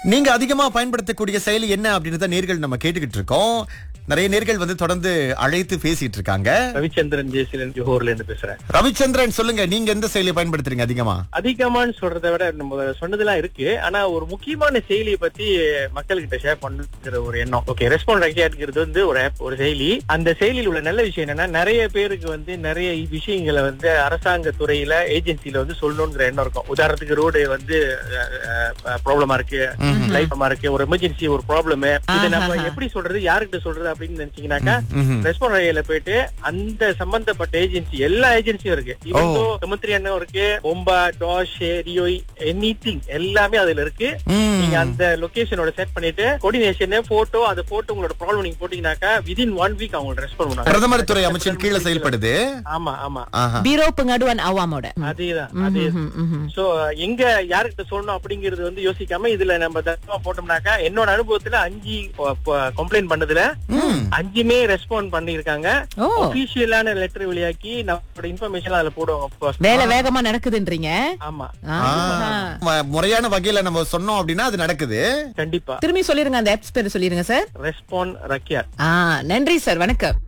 நீங்க அதிகமா பயன்படுத்தக்கூடிய செயலி என்ன அப்படின்னு தான் நேர்கள் நம்ம கேட்டுக்கிட்டு இருக்கோம் நிறைய நேர்கள் வந்து தொடர்ந்து அழைத்து பேசிட்டு இருக்காங்க ரவிச்சந்திரன் ஜெயசீலன் ஜோஹர்ல இருந்து பேசுறேன் ரவிச்சந்திரன் சொல்லுங்க நீங்க எந்த செயலியை பயன்படுத்துறீங்க அதிகமா அதிகமான்னு சொல்றதை விட நம்ம சொன்னதெல்லாம் இருக்கு ஆனா ஒரு முக்கியமான செயலியை பத்தி மக்கள்கிட்ட ஷேர் பண்ணுங்கிற ஒரு எண்ணம் ஓகே ரெஸ்பாண்ட் ரெக்யாட்ங்கிறது வந்து ஒரு ஆப் ஒரு செயலி அந்த செயலியில் உள்ள நல்ல விஷயம் என்னன்னா நிறைய பேருக்கு வந்து நிறைய விஷயங்களை வந்து அரசாங்க துறையில ஏஜென்சில வந்து சொல்லணுங்கிற எண்ணம் இருக்கும் உதாரணத்துக்கு ரோடு வந்து ப்ராப்ளமா இருக்கு லைஃபமா இருக்கு ஒரு எமர்ஜென்சி ஒரு ப்ராப்ளம் இதை நம்ம எப்படி சொல்றது யாருக்கிட்ட சொல்றது அப்படின்னு நினைச்சீங்கன்னாக்கா ம்ஹும். ரெஸ்பாண்ட் ரயில போயிட்டு அந்த சம்பந்தப்பட்ட ஏஜென்சி எல்லா ஏஜென்சியும் இருக்கு இவங்க செமத்திரி அண்ணன் இருக்கு பொம்பா டாஷ் ரியோய் எனி எல்லாமே அதுல இருக்கு ம். நீங்க அந்த லொகேஷனோட செட் பண்ணிட்டு கோஆர்டினேஷன் போட்டோ அந்த போட்டோ உங்களோட ப்ராப்ளம் நீங்க போட்டீங்கன்னாக்கா விதின் ஒன் வீக் அவங்க ரெஸ்பாண்ட் பண்ணுவாங்க பிரதமர் துறை அமைச்சர் கீழே செயல்படுது ஆமா ஆமா ஆஹா. Biro Pengaduan Awamoda. அதேதான் அதே ம்ஹும், ம்ஹும். சோ எங்க யாருக்கிட்ட சொல்லணும் அப்படிங்கறது வந்து யோசிக்காம இதுல நம்ம தரமா போட்டோம்னாக்கா என்னோட அனுபவத்துல அஞ்சு கம்ப்ளைண்ட் பண்ணதுல அஞ்சுமே ரெஸ்பாண்ட் பண்ணிருக்காங்க ஓ ஒபிஷியலான லெட்டர் வெளியாக்கி நம்மளோட இன்ஃபர்மேஷன் அதுல போடுவோம் of course. வேலை வேகமா நடக்குதுன்றீங்க ஆமா ஆ. ம- முறையான வகையில நம்ம சொன்னோம் அப்படின்னா அது நடக்குது கண்டிப்பா திரும்பி சொல்லிருங்க அந்த ஆப்ஸ் பேர் சொல்லிருங்க சார் ரெஸ்பாண்ட் ரக்கியார் ஆ நன்றி சார் வணக்கம்